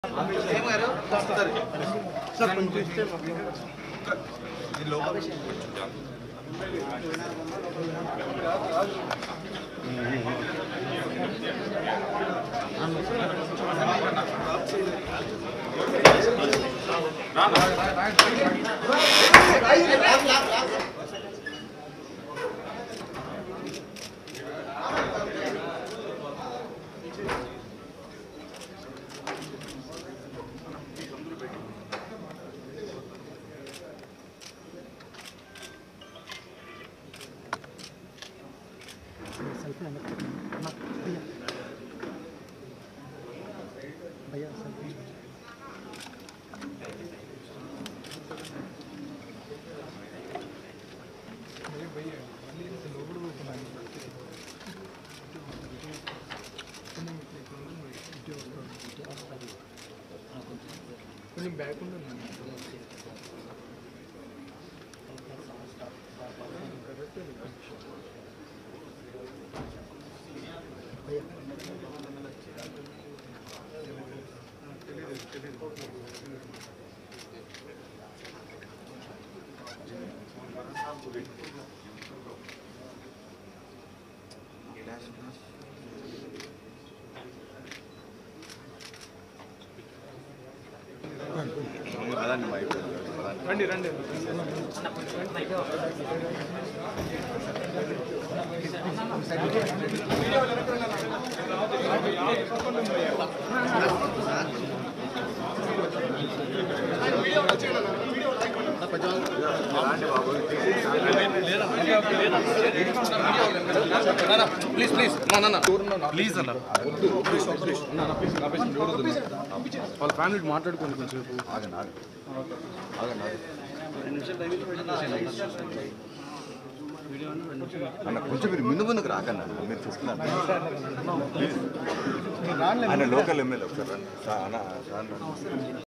Sir కొంచెం ఇస్తే కొంచెం బ్యాక్ ఉంటుంది రండి రండి ప్లీజ్ ప్లీజ్ ప్లీజ్ అన్న వాళ్ళ ఫ్యామిలీ మాట్లాడుకోండి కొంచెం ఆగండి ఆగండి ఆగండి ఆగండి అన్న కొంచెం మీరు ముందు ముందుకు రాకండి అన్న మీరు చూస్తున్నారు ప్లీజ్ ఆయన లోకల్ ఎమ్మెల్యే ఒకసారి రండి. సా- అన్న, సార్ రండి.